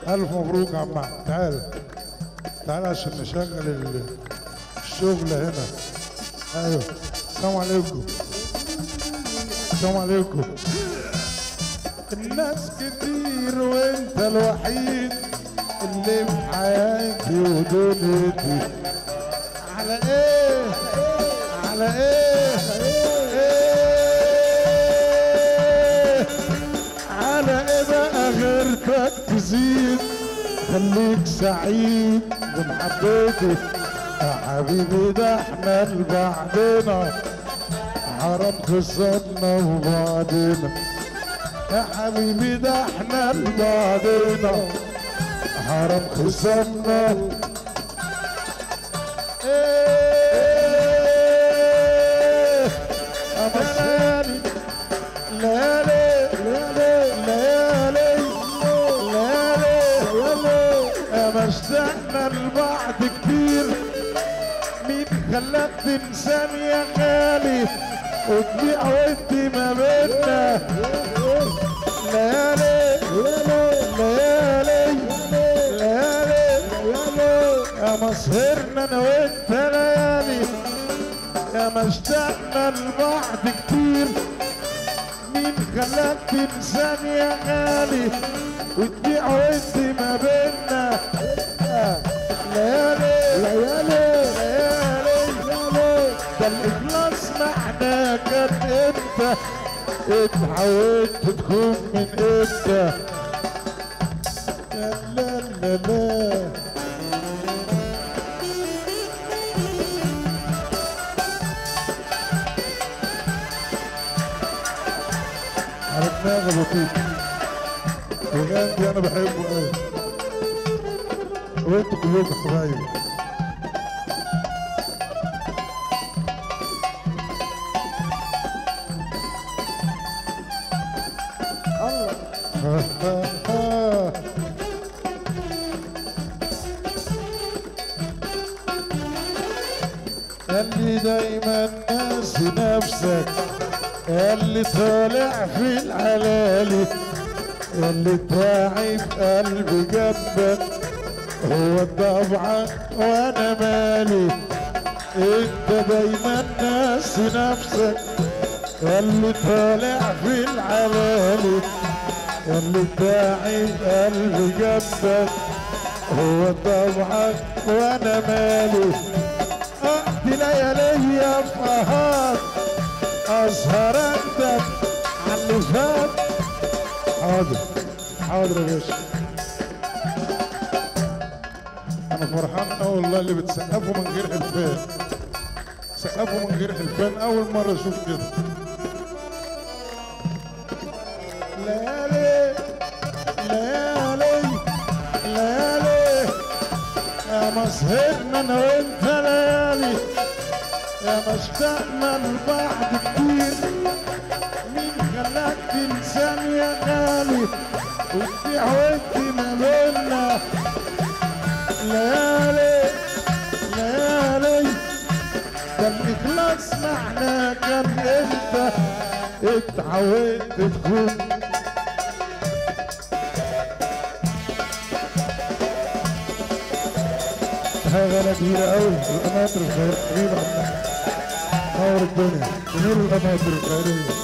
ألف مبروك يا عم أحمد. تعال تعال عشان نشغل ال- الشغل هنا أيوه السلام عليكم السلام عليكم الناس كتير وانت الوحيد اللي في حياتي ودنيتي على ايه على ايه ايه على ايه بقى غيرتك تزيد خليك سعيد بمحبتي يا حبيبي ده احنا لبعضنا حرام خسرنا وبعدنا يا حبيبي ده احنا لبعضنا حرام خسرنا ايه أمساني ليالي ليالي ليالي أما اشتقنا لبعض كتير مين خلاك تنساني يا غالي وتبيع وانت ما بينا ليالي ليالي ليالي يا ما سهرنا انا وانت ليالي يا ما اشتقنا لبعض كتير مين خلاك تنساني يا غالي وتبيع وانت ما بينا ليالي ليالي ليالي ليالي ده الاخلاص معناه كان امتى اتعودت تكون من امتى لا لا لا لا على دماغي لطيف الغنى دي انا بحبه قوي وانتوا كلكم حبايبي الله اللي دايما ناسي نفسك اللي طالع في العلالي اللي تعب قلبي جنبك هو طبعك وانا مالي انت دايما ناسي نفسك اللي طالع في العلالي اللي تعب قلبي جنبك هو طبعك وانا مالي اقضي ليالي في قهار اسهر اندم على اللي فات حاضر حاضر يا باشا انا فرحان قوي والله اللي بتسقفوا من غير حلفان سقفوا من غير حلفان اول مره اشوف كده ليالي ليالي ليالي يا ما سهرنا انا وانت ليالي يا ما اشتقنا لبعض كتير مين خلاك تنساني يا غالي وتبيع وانت ما بينا ليالي ليالي ده الاخلاص معناه كان انت اتعودت تكون حاجة أنا كبيرة أوي القناطر الخير حبيب عمنا نور الدنيا جميل القناطر الخيرية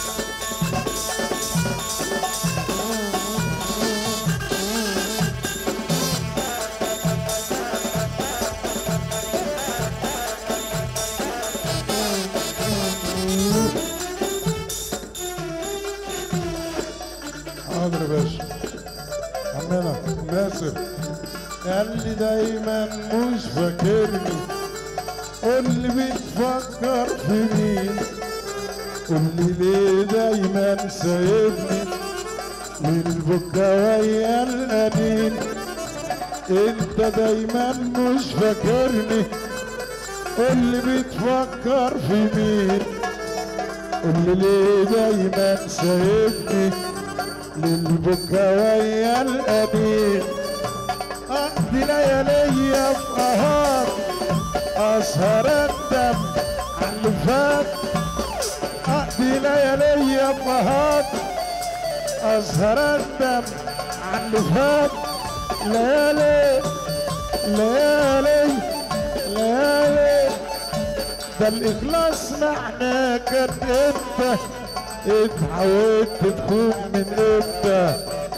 حاضر يا باشا عمنا ناصر قال لي دايما مش فاكرني قول لي بتفكر في مين قول لي ليه دايما سايبني من البكا ويا الأنين انت دايما مش فاكرني قول لي بتفكر في مين قول لي ليه دايما سايبني للبكا ويا الأنين أقضي ليالي في قهار أسهر أندم على اللي فات أقضي ليالي في قهار أسهر أندم على اللي فات ليالي ليالي ليالي ده الإخلاص معناه كان انت اتعودت تخون من امتى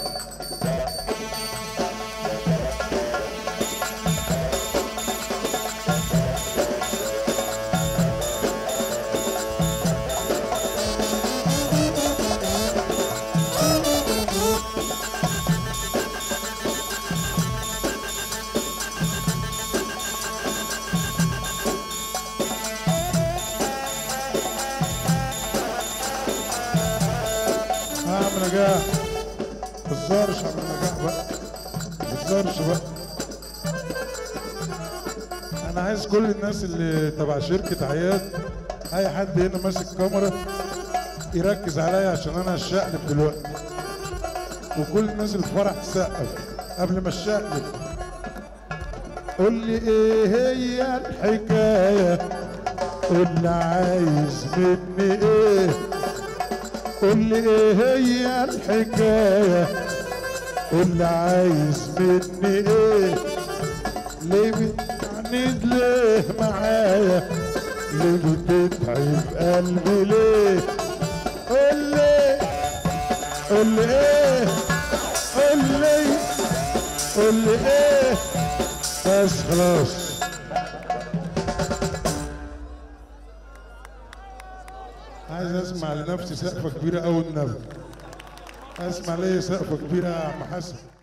اعمل نجاح بتزارش اعمل نجاح بقى بتزارش بقى انا عايز كل الناس اللي تبع شركة عياد اي حد هنا ماسك كاميرا يركز عليا عشان انا هشقلب دلوقتي وكل الناس اللي في فرح تسقف قبل ما الشقلب قول لي ايه هي الحكايه قول لي عايز مني ايه قول لي ايه هي الحكاية قول لي عايز مني ايه ليه بتعنيد ليه معايا ليه بتتعب قلبي ليه قول لي قول لي ايه قول لي قول لي ايه بس خلاص عايز اسمع لنفسي سقفه كبيره قوي النبي اسمع ليا سقفه كبيره يا عم حسن